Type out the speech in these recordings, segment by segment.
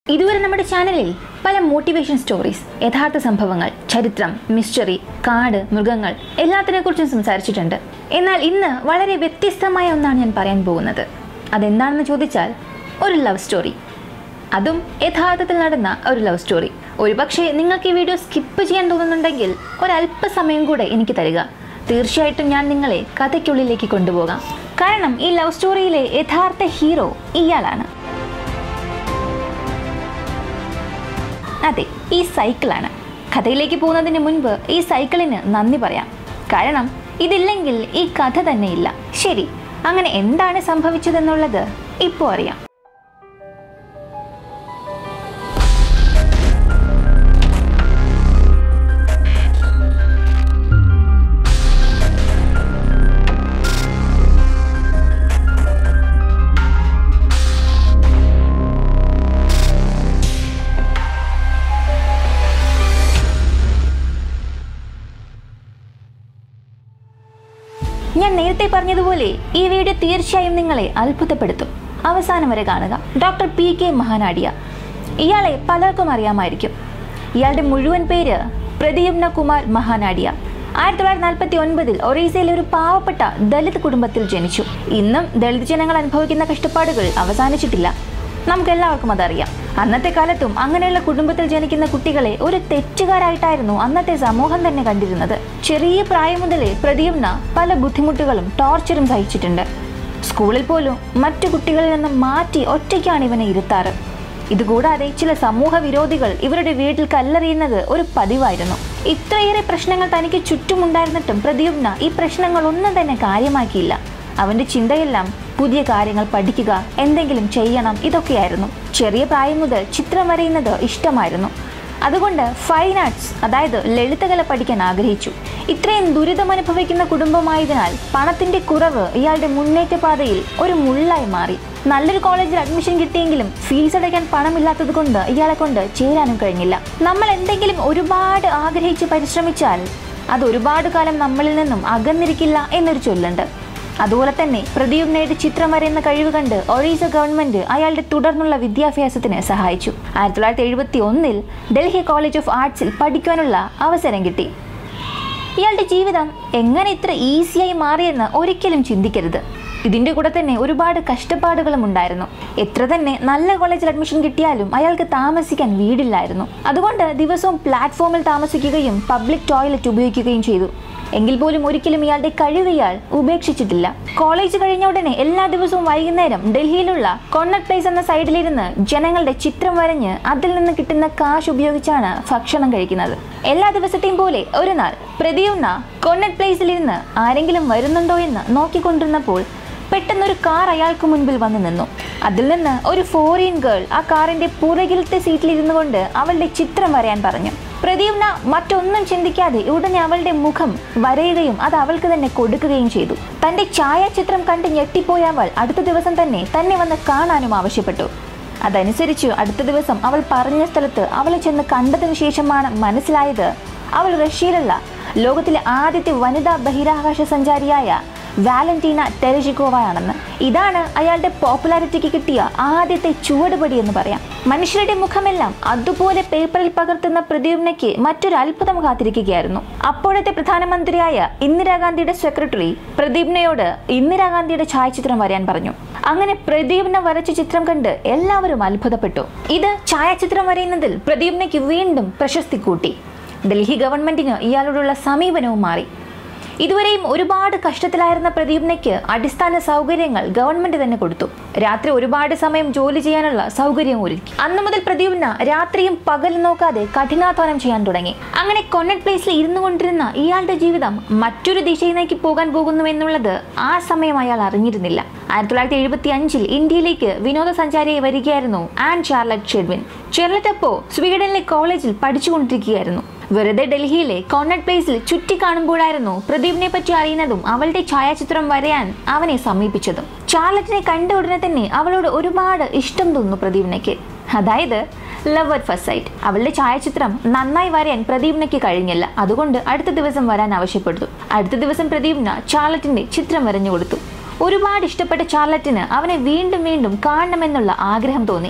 ഇതുവരെ നമ്മുടെ ചാനലിൽ പല മോട്ടിവേഷൻ സ്റ്റോറീസ് യഥാർത്ഥ സംഭവങ്ങൾ ചരിത്രം മിസ്റ്ററി കാട് മൃഗങ്ങൾ എല്ലാത്തിനെ കുറിച്ചും സംസാരിച്ചിട്ടുണ്ട് എന്നാൽ ഇന്ന് വളരെ വ്യത്യസ്തമായ ഒന്നാണ് ഞാൻ പറയാൻ പോകുന്നത് അതെന്താണെന്ന് ചോദിച്ചാൽ ഒരു ലവ് സ്റ്റോറി അതും യഥാർത്ഥത്തിൽ നടന്ന ഒരു ലവ് സ്റ്റോറി ഒരുപക്ഷെ നിങ്ങൾക്ക് ഈ വീഡിയോ സ്കിപ്പ് ചെയ്യാൻ തോന്നുന്നുണ്ടെങ്കിൽ ഒരല്പസമയം കൂടെ എനിക്ക് തരിക തീർച്ചയായിട്ടും ഞാൻ നിങ്ങളെ കഥയ്ക്കുള്ളിലേക്ക് കൊണ്ടുപോകാം കാരണം ഈ ലവ് സ്റ്റോറിയിലെ യഥാർത്ഥ ഹീറോ ഇയാളാണ് അതെ ഈ സൈക്കിളാണ് കഥയിലേക്ക് പോകുന്നതിന് മുൻപ് ഈ സൈക്കിളിന് നന്ദി പറയാം കാരണം ഇതില്ലെങ്കിൽ ഈ കഥ തന്നെ ഇല്ല ശരി അങ്ങനെ എന്താണ് സംഭവിച്ചതെന്നുള്ളത് ഇപ്പോൾ അറിയാം ഞാൻ നേരത്തെ പറഞ്ഞതുപോലെ ഈ വീഡിയോ തീർച്ചയായും നിങ്ങളെ അത്ഭുതപ്പെടുത്തും അവസാനം വരെ കാണുക ഡോക്ടർ പി കെ മഹാനാടിയ ഇയാളെ പലർക്കും അറിയാമായിരിക്കും ഇയാളുടെ മുഴുവൻ പേര് പ്രദീപ്ന കുമാർ മഹാനാടിയ ആയിരത്തി തൊള്ളായിരത്തി നാൽപ്പത്തി ഒൻപതിൽ ഒറീസയിലെ ഒരു പാവപ്പെട്ട ദളിത് കുടുംബത്തിൽ ജനിച്ചു ഇന്നും ദളിത് ജനങ്ങൾ അനുഭവിക്കുന്ന കഷ്ടപ്പാടുകൾ അവസാനിച്ചിട്ടില്ല നമുക്ക് എല്ലാവർക്കും അതറിയാം അന്നത്തെ കാലത്തും അങ്ങനെയുള്ള കുടുംബത്തിൽ ജനിക്കുന്ന കുട്ടികളെ ഒരു തെറ്റുകാരായിട്ടായിരുന്നു അന്നത്തെ സമൂഹം തന്നെ കണ്ടിരുന്നത് ചെറിയ പ്രായം മുതലേ പ്രദീപ്ന പല ബുദ്ധിമുട്ടുകളും ടോർച്ചറും സഹിച്ചിട്ടുണ്ട് സ്കൂളിൽ പോലും മറ്റു കുട്ടികളിൽ നിന്നും മാറ്റി ഒറ്റയ്ക്കാണ് ഇവനെ ഇരുത്താറ് ഇതുകൂടാതെ ചില സമൂഹ വിരോധികൾ ഇവരുടെ വീട്ടിൽ കല്ലെറിയുന്നത് ഒരു പതിവായിരുന്നു ഇത്രയേറെ പ്രശ്നങ്ങൾ തനിക്ക് ചുറ്റുമുണ്ടായിരുന്നിട്ടും പ്രദീപ്ന ഈ പ്രശ്നങ്ങൾ ഒന്നും തന്നെ കാര്യമാക്കിയില്ല അവന്റെ ചിന്തയെല്ലാം പുതിയ കാര്യങ്ങൾ പഠിക്കുക എന്തെങ്കിലും ചെയ്യണം ഇതൊക്കെയായിരുന്നു ചെറിയ പ്രായം മുതൽ ചിത്രം വരയുന്നത് ഇഷ്ടമായിരുന്നു അതുകൊണ്ട് ഫൈൻ ആർട്സ് അതായത് ലളിതകല പഠിക്കാൻ ആഗ്രഹിച്ചു ഇത്രയും ദുരിതം അനുഭവിക്കുന്ന കുടുംബമായതിനാൽ പണത്തിന്റെ കുറവ് ഇയാളുടെ മുന്നേറ്റ പാതയിൽ ഒരു മുള്ളായി മാറി നല്ലൊരു കോളേജിൽ അഡ്മിഷൻ കിട്ടിയെങ്കിലും ഫീസ് അടയ്ക്കാൻ പണമില്ലാത്തത് കൊണ്ട് ഇയാളെ കൊണ്ട് ചേരാനും കഴിഞ്ഞില്ല നമ്മൾ എന്തെങ്കിലും ഒരുപാട് ആഗ്രഹിച്ച് പരിശ്രമിച്ചാൽ അത് ഒരുപാട് കാലം നമ്മളിൽ നിന്നും അകന്നിരിക്കില്ല എന്നൊരു ചൊല്ലുണ്ട് അതുപോലെ തന്നെ പ്രദീപ്നയുടെ ചിത്രം വരയുന്ന കഴിവ് കണ്ട് ഒറീസ ഗവൺമെന്റ് അയാളുടെ തുടർന്നുള്ള വിദ്യാഭ്യാസത്തിന് സഹായിച്ചു ആയിരത്തി തൊള്ളായിരത്തി എഴുപത്തി ഒന്നിൽ ഡൽഹി കോളേജ് ഓഫ് ആർട്സിൽ പഠിക്കാനുള്ള അവസരം കിട്ടി ഇയാളുടെ ജീവിതം എങ്ങനെ ഇത്ര ഈസിയായി മാറിയെന്ന് ഒരിക്കലും ചിന്തിക്കരുത് ഇതിന്റെ കൂടെ തന്നെ ഒരുപാട് കഷ്ടപ്പാടുകളും ഉണ്ടായിരുന്നു എത്ര തന്നെ നല്ല കോളേജിൽ അഡ്മിഷൻ കിട്ടിയാലും അയാൾക്ക് താമസിക്കാൻ വീടില്ലായിരുന്നു അതുകൊണ്ട് ദിവസവും പ്ലാറ്റ്ഫോമിൽ താമസിക്കുകയും പബ്ലിക് ടോയ്ലറ്റ് ഉപയോഗിക്കുകയും ചെയ്തു എങ്കിൽ പോലും ഒരിക്കലും ഇയാളുടെ കഴിവ് ഇയാൾ ഉപേക്ഷിച്ചിട്ടില്ല കോളേജ് കഴിഞ്ഞ ഉടനെ എല്ലാ ദിവസവും വൈകുന്നേരം ഡൽഹിയിലുള്ള കോർണർ പ്ലേസ് എന്ന സൈഡിലിരുന്ന് ജനങ്ങളുടെ ചിത്രം വരഞ്ഞ് അതിൽ നിന്ന് കിട്ടുന്ന കാശ് ഉപയോഗിച്ചാണ് ഭക്ഷണം കഴിക്കുന്നത് എല്ലാ ദിവസത്തെയും പോലെ ഒരു നാൾ പ്രദീപ്ന കോർണർ പ്ലേസിലിരുന്ന് ആരെങ്കിലും വരുന്നുണ്ടോ എന്ന് നോക്കിക്കൊണ്ടിരുന്നപ്പോൾ പെട്ടെന്നൊരു കാർ അയാൾക്ക് മുൻപിൽ വന്നു നിന്നു അതിൽ നിന്ന് ഒരു ഫോറിൻ ഗേൾ ആ കാറിന്റെ പുറകിലത്തെ സീറ്റിൽ ഇരുന്നു കൊണ്ട് അവളുടെ ചിത്രം വരയാൻ പറഞ്ഞു പ്രദീപ്ന മറ്റൊന്നും ചിന്തിക്കാതെ ഉടനെ അവളുടെ മുഖം വരയുകയും അത് അവൾക്ക് തന്നെ കൊടുക്കുകയും ചെയ്തു തന്റെ ഛായാചിത്രം കണ്ട് ഞെട്ടിപ്പോയ അവൾ അടുത്ത ദിവസം തന്നെ തന്നെ വന്ന് കാണാനും ആവശ്യപ്പെട്ടു അതനുസരിച്ച് അടുത്ത ദിവസം അവൾ പറഞ്ഞ സ്ഥലത്ത് അവളെ ചെന്ന് കണ്ടതിനു ശേഷമാണ് മനസ്സിലായത് അവൾ റഷ്യയിലുള്ള ലോകത്തിലെ ആദ്യത്തെ വനിതാ ബഹിരാകാശ സഞ്ചാരിയായ വാലന്റീന ടെരജിക്കോവയാണെന്ന് ഇതാണ് അയാളുടെ പോപ്പുലാരിറ്റിക്ക് കിട്ടിയ ആദ്യത്തെ ചുവടുപടി എന്ന് പറയാം മനുഷ്യരുടെ മുഖമെല്ലാം അതുപോലെ പേപ്പറിൽ പകർത്തുന്ന പ്രദീപ്നയ്ക്ക് മറ്റൊരു അത്ഭുതം കാത്തിരിക്കുകയായിരുന്നു അപ്പോഴത്തെ പ്രധാനമന്ത്രിയായ ഇന്ദിരാഗാന്ധിയുടെ സെക്രട്ടറി പ്രദീപ്നയോട് ഇന്ദിരാഗാന്ധിയുടെ ഛായാചിത്രം വരയാൻ പറഞ്ഞു അങ്ങനെ പ്രദീപ്ന വരച്ച ചിത്രം കണ്ട് എല്ലാവരും അത്ഭുതപ്പെട്ടു ഇത് ഛായാചിത്രം വരയുന്നതിൽ പ്രദീപ്നയ്ക്ക് വീണ്ടും പ്രശസ്തി കൂട്ടി ഡൽഹി ഗവൺമെന്റിന് ഇയാളോടുള്ള സമീപനവും മാറി ഇതുവരെയും ഒരുപാട് കഷ്ടത്തിലായിരുന്ന പ്രദീപ്നയ്ക്ക് അടിസ്ഥാന സൗകര്യങ്ങൾ ഗവൺമെന്റ് തന്നെ കൊടുത്തു രാത്രി ഒരുപാട് സമയം ജോലി ചെയ്യാനുള്ള സൗകര്യം ഒരുക്കി അന്നു മുതൽ പ്രദീപ്ന രാത്രിയും പകലും നോക്കാതെ കഠിനാധ്വാനം ചെയ്യാൻ തുടങ്ങി അങ്ങനെ കൊന്നറ്റ് പ്ലേസിൽ ഇരുന്നു കൊണ്ടിരുന്ന ഇയാളുടെ ജീവിതം മറ്റൊരു ദിശയിലേക്ക് പോകാൻ പോകുന്നു എന്നുള്ളത് ആ സമയം അയാൾ അറിഞ്ഞിരുന്നില്ല ആയിരത്തി തൊള്ളായിരത്തി എഴുപത്തി അഞ്ചിൽ ഇന്ത്യയിലേക്ക് വിനോദസഞ്ചാരിയായി വരികയായിരുന്നു ആൻ ചാർലറ്റ് ഷെഡ്വിൻ ഷെർലറ്റ് അപ്പോ സ്വീഡനിലെ കോളേജിൽ പഠിച്ചുകൊണ്ടിരിക്കുകയായിരുന്നു വെറുതെ ഡൽഹിയിലെ കോർണറ്റ് പ്ലേസിൽ ചുറ്റി കാണുമ്പോഴായിരുന്നു പ്രദീപിനെ പറ്റി അറിയുന്നതും അവളുടെ ഛായാചിത്രം വരയാൻ അവനെ സമീപിച്ചതും ചാർലറ്റിനെ കണ്ട ഉടനെ തന്നെ അവളോട് ഒരുപാട് ഇഷ്ടം തോന്നുന്നു പ്രദീപിനയ്ക്ക് അതായത് ലവ് അറ്റ് ഫസ്റ്റ് സൈറ്റ് അവളുടെ ഛായാചിത്രം നന്നായി വരയാൻ പ്രദീപിനയ്ക്ക് കഴിഞ്ഞില്ല അതുകൊണ്ട് അടുത്ത ദിവസം വരാൻ ആവശ്യപ്പെട്ടു അടുത്ത ദിവസം പ്രദീപിന ചാർലറ്റിന്റെ ചിത്രം വരഞ്ഞു കൊടുത്തു ഒരുപാട് ഇഷ്ടപ്പെട്ട ചാർലറ്റിന് അവനെ വീണ്ടും വീണ്ടും കാണണമെന്നുള്ള ആഗ്രഹം തോന്നി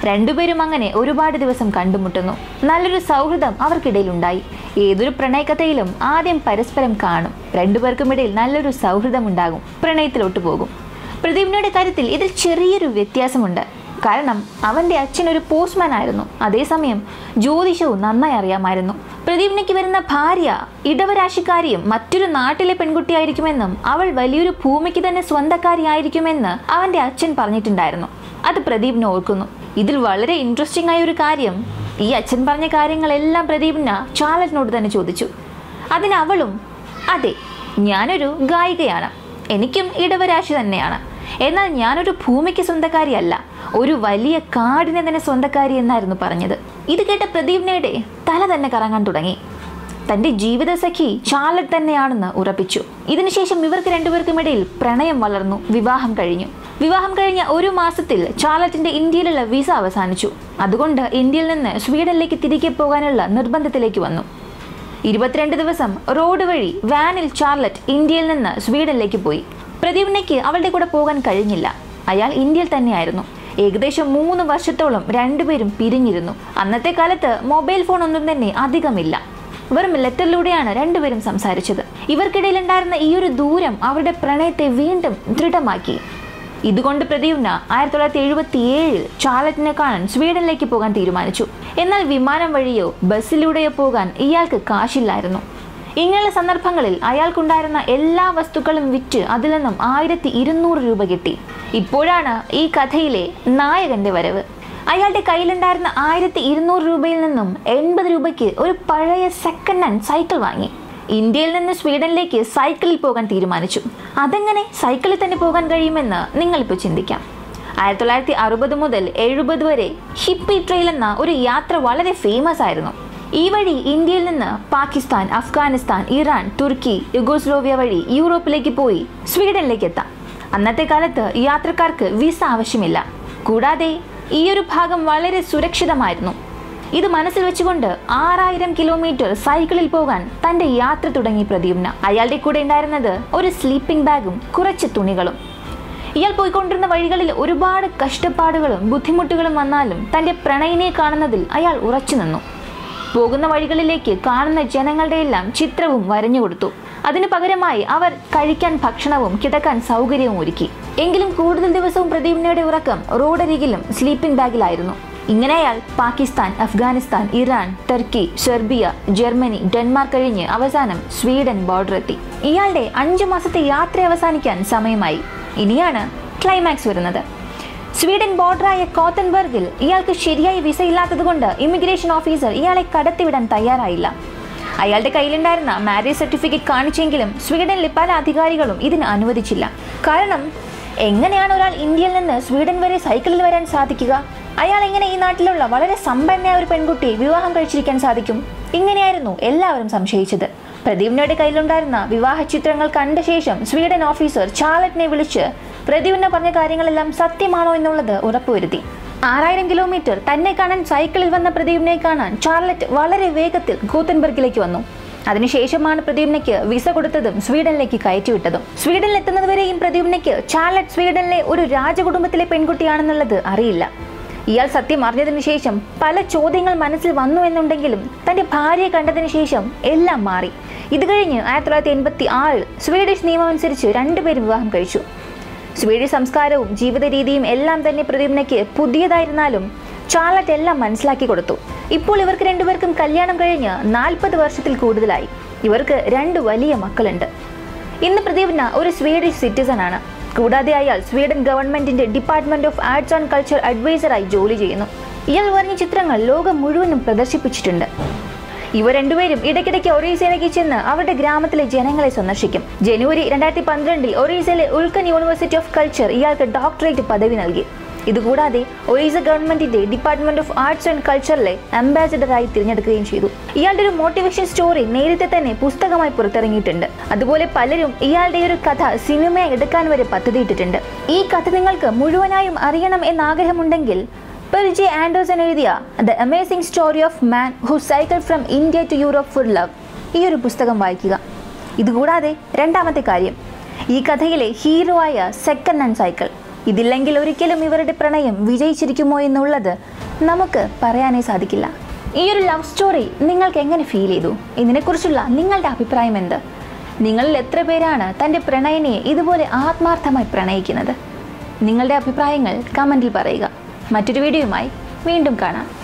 രണ്ടുപേരും അങ്ങനെ ഒരുപാട് ദിവസം കണ്ടുമുട്ടുന്നു നല്ലൊരു സൗഹൃദം അവർക്കിടയിൽ ഉണ്ടായി ഏതൊരു പ്രണയകഥയിലും ആദ്യം പരസ്പരം കാണും രണ്ടുപേർക്കുമിടയിൽ നല്ലൊരു സൗഹൃദം ഉണ്ടാകും പ്രണയത്തിലോട്ട് പോകും പ്രദീപിനയുടെ കാര്യത്തിൽ ഇതിൽ ചെറിയൊരു വ്യത്യാസമുണ്ട് കാരണം അവന്റെ അച്ഛൻ ഒരു പോസ്റ്റ്മാൻ ആയിരുന്നു അതേസമയം ജ്യോതിഷവും നന്നായി അറിയാമായിരുന്നു പ്രദീപിനയ്ക്ക് വരുന്ന ഭാര്യ ഇടവരാശിക്കാരിയും മറ്റൊരു നാട്ടിലെ പെൺകുട്ടിയായിരിക്കുമെന്നും അവൾ വലിയൊരു ഭൂമിക്ക് തന്നെ സ്വന്തക്കാരിയായിരിക്കുമെന്ന് അവന്റെ അച്ഛൻ പറഞ്ഞിട്ടുണ്ടായിരുന്നു അത് പ്രദീപിനെ ഓർക്കുന്നു ഇതിൽ വളരെ ഇൻട്രസ്റ്റിംഗ് ആയ ഒരു കാര്യം ഈ അച്ഛൻ പറഞ്ഞ കാര്യങ്ങളെല്ലാം പ്രദീപിന് ചാർലറ്റിനോട് തന്നെ ചോദിച്ചു അതിന് അവളും അതെ ഞാനൊരു ഗായികയാണ് എനിക്കും ഇടവരാശി തന്നെയാണ് എന്നാൽ ഞാനൊരു ഭൂമിക്ക് സ്വന്തക്കാരിയല്ല ഒരു വലിയ കാടിനെ തന്നെ സ്വന്തക്കാരി എന്നായിരുന്നു പറഞ്ഞത് ഇത് കേട്ട പ്രദീപ്നയുടെ തല തന്നെ കറങ്ങാൻ തുടങ്ങി തന്റെ ജീവിതസഖി ചാർലറ്റ് തന്നെയാണെന്ന് ഉറപ്പിച്ചു ഇതിനുശേഷം ഇവർക്ക് രണ്ടുപേർക്കും ഇടയിൽ പ്രണയം വളർന്നു വിവാഹം കഴിഞ്ഞു വിവാഹം കഴിഞ്ഞ ഒരു മാസത്തിൽ ചാർലറ്റിന്റെ ഇന്ത്യയിലുള്ള വിസ അവസാനിച്ചു അതുകൊണ്ട് ഇന്ത്യയിൽ നിന്ന് സ്വീഡനിലേക്ക് തിരികെ പോകാനുള്ള നിർബന്ധത്തിലേക്ക് വന്നു ഇരുപത്തിരണ്ട് ദിവസം റോഡ് വഴി വാനിൽ ചാർലറ്റ് ഇന്ത്യയിൽ നിന്ന് സ്വീഡനിലേക്ക് പോയി പ്രദീപിനയ്ക്ക് അവളുടെ കൂടെ പോകാൻ കഴിഞ്ഞില്ല അയാൾ ഇന്ത്യയിൽ തന്നെയായിരുന്നു ഏകദേശം മൂന്ന് വർഷത്തോളം രണ്ടുപേരും പിരിഞ്ഞിരുന്നു അന്നത്തെ കാലത്ത് മൊബൈൽ ഫോൺ ഒന്നും തന്നെ അധികമില്ല വെറും ലെറ്ററിലൂടെയാണ് രണ്ടുപേരും സംസാരിച്ചത് ഇവർക്കിടയിലുണ്ടായിരുന്ന ഈ ഒരു ദൂരം അവരുടെ പ്രണയത്തെ വീണ്ടും ദൃഢമാക്കി ഇതുകൊണ്ട് പ്രദീപ്ന ആയിരത്തി തൊള്ളായിരത്തി എഴുപത്തി ഏഴിൽ ചാർലറ്റിനെ കാണാൻ സ്വീഡനിലേക്ക് പോകാൻ തീരുമാനിച്ചു എന്നാൽ വിമാനം വഴിയോ ബസ്സിലൂടെയോ പോകാൻ ഇയാൾക്ക് കാശില്ലായിരുന്നു ഇങ്ങനെയുള്ള സന്ദർഭങ്ങളിൽ അയാൾക്കുണ്ടായിരുന്ന എല്ലാ വസ്തുക്കളും വിറ്റ് അതിൽ നിന്നും ആയിരത്തി ഇരുന്നൂറ് രൂപ കിട്ടി ഇപ്പോഴാണ് ഈ കഥയിലെ നായകന്റെ വരവ് അയാളുടെ കയ്യിലുണ്ടായിരുന്ന ആയിരത്തി ഇരുന്നൂറ് രൂപയിൽ നിന്നും എൺപത് രൂപയ്ക്ക് ഒരു പഴയ സെക്കൻഡ് ഹാൻഡ് സൈക്കിൾ വാങ്ങി ഇന്ത്യയിൽ നിന്ന് സ്വീഡനിലേക്ക് സൈക്കിളിൽ പോകാൻ തീരുമാനിച്ചു അതെങ്ങനെ സൈക്കിളിൽ തന്നെ പോകാൻ കഴിയുമെന്ന് നിങ്ങളിപ്പോൾ ചിന്തിക്കാം ആയിരത്തി തൊള്ളായിരത്തി അറുപത് മുതൽ എഴുപത് വരെ ഹിപ്പി ട്രെയിൽ എന്ന ഒരു യാത്ര വളരെ ഫേമസ് ആയിരുന്നു ഈ വഴി ഇന്ത്യയിൽ നിന്ന് പാകിസ്ഥാൻ അഫ്ഗാനിസ്ഥാൻ ഇറാൻ തുർക്കി യുഗോസ്ലോവിയ വഴി യൂറോപ്പിലേക്ക് പോയി സ്വീഡനിലേക്ക് എത്താം അന്നത്തെ കാലത്ത് യാത്രക്കാർക്ക് വിസ ആവശ്യമില്ല കൂടാതെ ഈ ഒരു ഭാഗം വളരെ സുരക്ഷിതമായിരുന്നു ഇത് മനസ്സിൽ വെച്ചുകൊണ്ട് ആറായിരം കിലോമീറ്റർ സൈക്കിളിൽ പോകാൻ തന്റെ യാത്ര തുടങ്ങി പ്രദീപ്ന അയാളുടെ കൂടെ ഉണ്ടായിരുന്നത് ഒരു സ്ലീപ്പിംഗ് ബാഗും കുറച്ച് തുണികളും ഇയാൾ പോയിക്കൊണ്ടിരുന്ന വഴികളിൽ ഒരുപാട് കഷ്ടപ്പാടുകളും ബുദ്ധിമുട്ടുകളും വന്നാലും തന്റെ പ്രണയിനെ കാണുന്നതിൽ അയാൾ ഉറച്ചു നിന്നു പോകുന്ന വഴികളിലേക്ക് കാണുന്ന ജനങ്ങളുടെ എല്ലാം ചിത്രവും വരഞ്ഞു കൊടുത്തു അതിനു പകരമായി അവർ കഴിക്കാൻ ഭക്ഷണവും കിടക്കാൻ സൗകര്യവും ഒരുക്കി എങ്കിലും കൂടുതൽ ദിവസവും പ്രദീപ്നയുടെ ഉറക്കം റോഡരികിലും സ്ലീപ്പിംഗ് ബാഗിലായിരുന്നു ഇങ്ങനെ അയാൾ Pakistan Afghanistan Iran Turkey Serbia Germany Denmark കഴിഞ്ഞ് അവസാനം സ്വീഡൻ ബോർഡർ എത്തി ഇയാളുടെ അഞ്ചു മാസത്തെ യാത്ര അവസാനിക്കാൻ സമയമായി ഇനിയാണ് ക്ലൈമാക്സ് വരുന്നത് സ്വീഡൻ ബോർഡറായ കോത്തൻബർഗിൽ ഇയാൾക്ക് ശരിയായി വിസ ഇല്ലാത്തതുകൊണ്ട് ഇമിഗ്രേഷൻ ഓഫീസർ ഇയാളെ കടത്തിവിടാൻ തയ്യാറായില്ല അയാളുടെ കയ്യിലുണ്ടായിരുന്ന മാരേജ് സർട്ടിഫിക്കറ്റ് കാണിച്ചെങ്കിലും സ്വീഡനിലെ പല അധികാരികളും ഇതിന് അനുവദിച്ചില്ല കാരണം എങ്ങനെയാണ് ഒരാൾ ഇന്ത്യയിൽ നിന്ന് സ്വീഡൻ വരെ സൈക്കിളിൽ വരാൻ സാധിക്കുക അയാൾ എങ്ങനെ ഈ നാട്ടിലുള്ള വളരെ സമ്പന്നയായ ഒരു പെൺകുട്ടിയെ വിവാഹം കഴിച്ചിരിക്കാൻ സാധിക്കും ഇങ്ങനെയായിരുന്നു എല്ലാവരും സംശയിച്ചത് പ്രദീപിനയുടെ കയ്യിലുണ്ടായിരുന്ന വിവാഹ ചിത്രങ്ങൾ കണ്ട ശേഷം സ്വീഡൻ ഓഫീസർ ചാർലറ്റിനെ വിളിച്ച് പ്രദീപിന് പറഞ്ഞ കാര്യങ്ങളെല്ലാം സത്യമാണോ എന്നുള്ളത് ഉറപ്പുവരുത്തി ആറായിരം കിലോമീറ്റർ തന്നെ കാണാൻ സൈക്കിളിൽ വന്ന പ്രദീപിനെ കാണാൻ ചാർലറ്റ് വളരെ വേഗത്തിൽ ഗൂത്തൻബർഗിലേക്ക് വന്നു അതിനുശേഷമാണ് പ്രദീപ്നയ്ക്ക് വിസ കൊടുത്തതും സ്വീഡനിലേക്ക് കയറ്റിവിട്ടതും സ്വീഡനിൽ എത്തുന്നതുവരെയും പ്രദീപ്നയ്ക്ക് ചാർലറ്റ് സ്വീഡനിലെ ഒരു രാജകുടുംബത്തിലെ പെൺകുട്ടിയാണെന്നുള്ളത് അറിയില്ല ഇയാൾ സത്യം അറിഞ്ഞതിനു ശേഷം പല ചോദ്യങ്ങൾ മനസ്സിൽ വന്നു എന്നുണ്ടെങ്കിലും തന്റെ ഭാര്യയെ കണ്ടതിന് ശേഷം എല്ലാം മാറി ഇത് കഴിഞ്ഞ് ആയിരത്തി തൊള്ളായിരത്തി എൺപത്തി ആറിൽ സ്വീഡിഷ് നിയമം അനുസരിച്ച് രണ്ടുപേരും വിവാഹം കഴിച്ചു സ്വീഡിഷ് സംസ്കാരവും ജീവിത രീതിയും എല്ലാം തന്നെ പ്രദീപ്നയ്ക്ക് പുതിയതായിരുന്നാലും ചാർലറ്റ് എല്ലാം മനസ്സിലാക്കി കൊടുത്തു ഇപ്പോൾ ഇവർക്ക് രണ്ടുപേർക്കും കല്യാണം കഴിഞ്ഞ് നാൽപ്പത് വർഷത്തിൽ കൂടുതലായി ഇവർക്ക് രണ്ട് വലിയ മക്കളുണ്ട് ഇന്ന് പ്രദീപ്ന ഒരു സ്വീഡിഷ് സിറ്റിസൺ ആണ് കൂടാതെ അയാൾ സ്വീഡൻ ഗവൺമെന്റിന്റെ department of arts and culture അഡ്വൈസറായി ജോലി ചെയ്യുന്നു ഇയാൾ പറഞ്ഞ ചിത്രങ്ങൾ ലോകം മുഴുവനും പ്രദർശിപ്പിച്ചിട്ടുണ്ട് ഇവർ രണ്ടുപേരും ഇടയ്ക്കിടയ്ക്ക് ഒറീസയിലേക്ക് ചെന്ന് അവരുടെ ഗ്രാമത്തിലെ ജനങ്ങളെ സന്ദർശിക്കും ജനുവരി രണ്ടായിരത്തി പന്ത്രണ്ടിൽ ഒറീസയിലെ ഉൾക്കൻ യൂണിവേഴ്സിറ്റി ഓഫ് കൾച്ചർ ഇയാൾക്ക് ഡോക്ടറേറ്റ് പദവി നൽകി ഇതുകൂടാതെ ഒറീസ ഗവൺമെന്റിന്റെ ഡിപ്പാർട്ട്മെന്റ് ഓഫ് ആർട്സ് ആൻഡ് കൾച്ചറിലെ അംബാസിഡറായി തിരഞ്ഞെടുക്കുകയും ചെയ്തു ഇയാളുടെ ഒരു മോട്ടിവേഷൻ സ്റ്റോറി നേരത്തെ തന്നെ പുസ്തകമായി പുറത്തിറങ്ങിയിട്ടുണ്ട് അതുപോലെ പലരും ഇയാളുടെ ഒരു കഥ സിനിമയായി എടുക്കാൻ വരെ പദ്ധതിയിട്ടിട്ടുണ്ട് ഈ കഥ നിങ്ങൾക്ക് മുഴുവനായും അറിയണം എന്ന് ആഗ്രഹമുണ്ടെങ്കിൽ പെർജെ ആൻഡേഴ്സൺ എഴുതിയ the amazing story of man who cycle from India to Europe for love ഈ ഒരു പുസ്തകം വായിക്കുക ഇതുകൂടാതെ രണ്ടാമത്തെ കാര്യം ഈ കഥയിലെ ഹീറോ ആയ സെക്കൻഡ് ഹാൻഡ് സൈക്കിൾ ഇതില്ലെങ്കിൽ ഒരിക്കലും ഇവരുടെ പ്രണയം വിജയിച്ചിരിക്കുമോ എന്നുള്ളത് നമുക്ക് പറയാനേ സാധിക്കില്ല ഈ ഒരു ലവ് സ്റ്റോറി നിങ്ങൾക്ക് എങ്ങനെ ഫീൽ ചെയ്തു ഇതിനെക്കുറിച്ചുള്ള നിങ്ങളുടെ അഭിപ്രായം എന്ത് നിങ്ങളിൽ എത്ര പേരാണ് തൻ്റെ പ്രണയിനിയെ ഇതുപോലെ ആത്മാർത്ഥമായി പ്രണയിക്കുന്നത് നിങ്ങളുടെ അഭിപ്രായങ്ങൾ കമൻറ്റിൽ പറയുക മറ്റൊരു വീഡിയോയുമായി വീണ്ടും കാണാം